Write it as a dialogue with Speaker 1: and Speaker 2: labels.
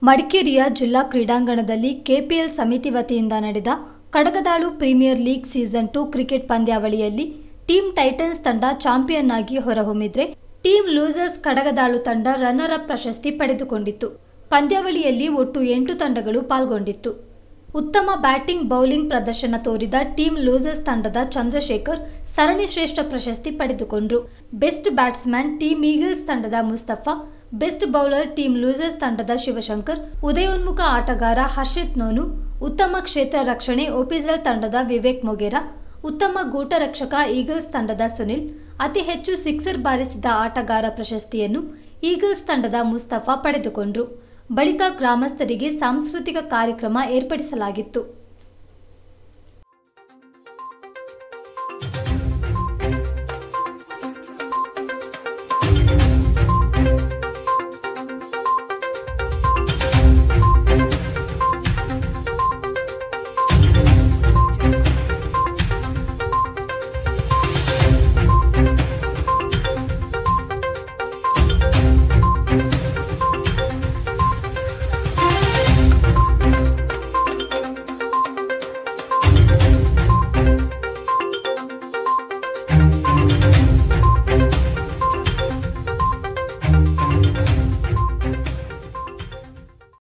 Speaker 1: ಮಡಿಕೇರಿಯ ಜಿಲ್ಲಾ ಕ್ರೀಡಾಂಗಣದಲ್ಲಿ ಕೆಪಿಎಲ್ ಸಮಿತಿ ವತಿಯಿಂದ ನಡೆದ Kadagadalu premier league season two cricket ಪಂದ್ಯಾವಳಿಯಲ್ಲಿ ಟೀಮ್ ಟೈಟನ್ಸ್ ತಂಡ ಚಾಂಪಿಯನ್ ಆಗಿ ಹೊರಹೊಮ್ಮಿದ್ರೆ ಟೀಮ್ ಲೂಸರ್ಸ್ ಕಡಗದಾಳು ತಂಡ ರನ್ನರ್ ಅಪ್ ಪ್ರಶಸ್ತಿ ಪಡೆದುಕೊಂಡಿತ್ತು ಪಂದ್ಯಾವಳಿಯಲ್ಲಿ ಒಟ್ಟು ಎಂಟು ತಂಡಗಳು ಪಾಲ್ಗೊಂಡಿತ್ತು ಉತ್ತಮ ಬ್ಯಾಟಿಂಗ್ ಬೌಲಿಂಗ್ ಪ್ರದರ್ಶನ ತೋರಿದ ಟೀಮ್ ಲೂಸರ್ಸ್ ತಂಡದ ಚಂದ್ರಶೇಖರ್ ಸರಣಿ ಶ್ರೇಷ್ಠ ಪ್ರಶಸ್ತಿ ಪಡೆದುಕೊಂಡ್ರು ಬೆಸ್ಟ್ ಬ್ಯಾಟ್ಸ್ಮನ್ ಟೀಮ್ ಈಗಲ್ಸ್ ತಂಡದ Mustafa best bowler team losers ತಂಡದ ಶಿವಶಂಕರ್ ಉದಯೋನ್ಮುಖ ಆಟಗಾರ ಹರ್ಷಿತ್ ನೋನು ಉತ್ತಮ ಕ್ಷೇತ್ರ ರಕ್ಷಣೆ ಓಪಿಸಲ್ ತಂಡದ ವಿವೇಕ್ ಮೊಗೇರಾ ಉತ್ತಮ ಗೂಟ ರಕ್ಷಕ ಈಗಲ್ಸ್ ತಂಡದ ಸುನಿಲ್ ಅತಿ ಹೆಚ್ಚು ಸಿಕ್ಸರ್ ಬಾರಿಸಿದ ಆಟಗಾರ ಪ್ರಶಸ್ತಿಯನ್ನು ಈಗಲ್ಸ್ ತಂಡದ ಮುಸ್ತಫಾ ಪಡೆದುಕೊಂಡ್ರು ಬಳಿಕ ಗ್ರಾಮಸ್ಥರಿಗೆ ಸಾಂಸ್ಕೃತಿಕ ಕಾರ್ಯಕ್ರಮ ಏರ್ಪಡಿಸಲಾಗಿತ್ತು